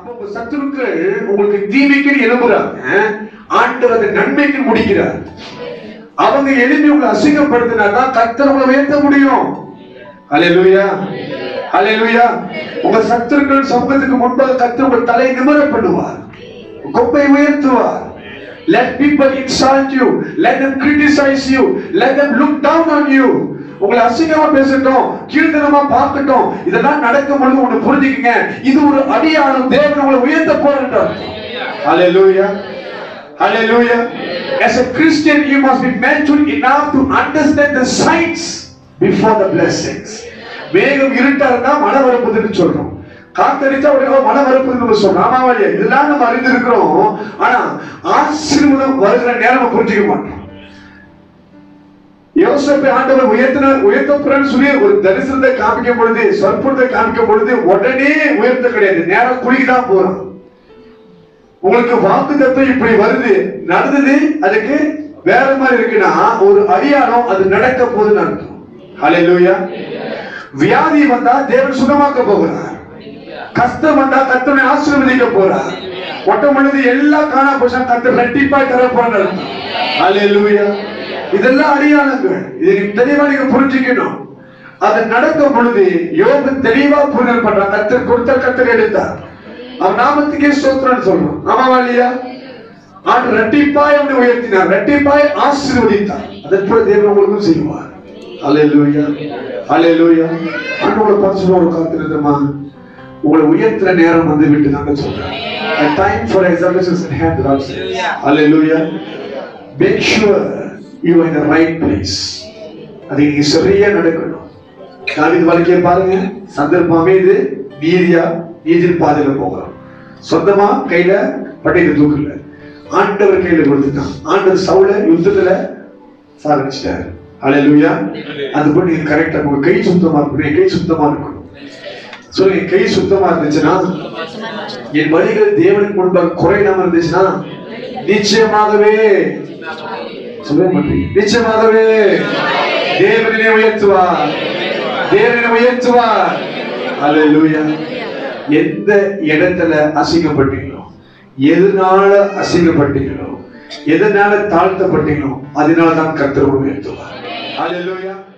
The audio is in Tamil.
அப்ப உங்க சத்துருக்கள் உங்களுக்கு தீமைக்கு எழுப்புறாங்க ஆண்டவர் அதை நன்மைக்கு முடிக்கிறார் அவங்க எழுப்பி உங்களை அசிங்கப்படுத்தினாதான் கர்த்தர் உங்களை உயர்த்த முடியும் ஹalleluya ஹalleluya உங்க சத்துருக்கள் சமூகத்துக்கு முன்பாக கர்த்தர் உங்கள் தலை நிமிர பண்ணுவார் கொப்பை உயர்த்துவார் let people insult you let them criticize you let them look down on you உங்களை அசிங்கமா பேசட்டும் கீழ்த்தனமா பார்க்கட்டும் இதெல்லாம் நடக்கும் பொழுது ஒண்ணு புரிஞ்சுக்கங்க இது ஒரு அடியாளும் தேவன் உங்களை உயர்த்த போறார் ஹalleluya Hallelujah. As a Christian, you must be mature enough to understand the signs before the blessings. மேகம் இருட்டா இருந்தா மழை வரப்போகுதுன்னு சொல்றோம் காத்தடிச்சா உடனே மழை வரப்போகுதுன்னு நம்ம சொல்றோம் ஆமா இல்லையா இதெல்லாம் நம்ம அறிந்திருக்கிறோம் ஆனா ஆசீர்வாதம் வருகிற நேரம் புரிஞ்சுக்க மாட்டோம் யோசப்பை ஆண்டவர் உயர்த்தின உயர்த்தப்புறன்னு சொல்லி ஒரு தரிசனத்தை காமிக்கும் பொழுது சொற்பத்தை காமிக்கும் பொழுது உடனே உயர்த்த கிடையாது நேரம் குளிக்குதான் போறோம் உங்களுக்கு வாக்கு தத்துவம் இப்படி வருது நடந்தது அதுக்கு வேற மாதிரி இருக்குன்னா ஒரு அடியாரம் அது நடக்க போகுதுன்னு அர்த்தம் ஹalleluya வியாதி வந்தா தேவன் சுகமாக்க போகிறார் கஷ்டம் வந்தா கத்தனை ஆசீர்வதிக்க போறார் ஒட்டம் பொழுது எல்லாம் காணா போச்சா கத்தர் ரெட்டிப்பாய் தர போறார் ஹalleluya இதெல்லாம் அடியாளங்கள் இதை நீங்க தெளிவா நீங்க புரிஞ்சுக்கணும் அது நடக்கும் பொழுது யோபு தெளிவா புரிதல் பண்றான் கத்தர் கொடுத்த கத்தர் எடுத்தார் அவன் நாமத்துக்கே ஸ்தோத்திரம் சொல்றான் ஆமாவா இல்லையா ஆண்டு ரெட்டிப்பாய் அவனை உயர்த்தினார் ரெட்டிப்பாய் ஆசீர்வதித்தார் அதன் போல தேவன் உங்களுக்கும் செய்வார் அல்லேலூயா அல்லேலூயா ஆண்டு உங்களை பார்த்து சொல்ல காத்திருந்தமா உங்களை உயர்த்துற நேரம் வந்து விட்டு தாங்க சொல்றேன் A time for exaltation in hand Lord says. Hallelujah. Make sure you are in the right place. அது நீங்க சரியா நடக்கணும் தாவீது வாழ்க்கையை பாருங்க சந்தர்ப்பம் அமைது நீதியா நீதியின் பாதையில போகிறோம் சொந்தமா கையில பட்டையில தூக்கல ஆண்டவர் கையில கொடுத்துட்டான் ஆண்டவர் சவுல யுத்தத்துல சாதிச்சிட்டாரு ஹalleluya அது போல நீங்க கரெக்டா உங்க கை சுத்தமா இருக்கணும் என் கை சுத்தமா இருக்கணும் சோ என் கை சுத்தமா இருந்துச்சுன்னா என் வழிகள் தேவனுக்கு முன்பாக குறையிடாம இருந்துச்சுன்னா நிச்சயமாகவே சொல்லவே மாட்டீங்க நிச்சயமாகவே தேவனை உயர்த்துவார் தேவனை உயர்த்துவார் அல்லேலூயா எந்த இடத்துல அசிங்கப்பட்டீங்களோ எதனால அசிங்கப்பட்டீங்களோ எதனால தாழ்த்தப்பட்டீங்களோ அதனால தான் கர்த்தர் உயர்த்துவார் அல்லேலூயா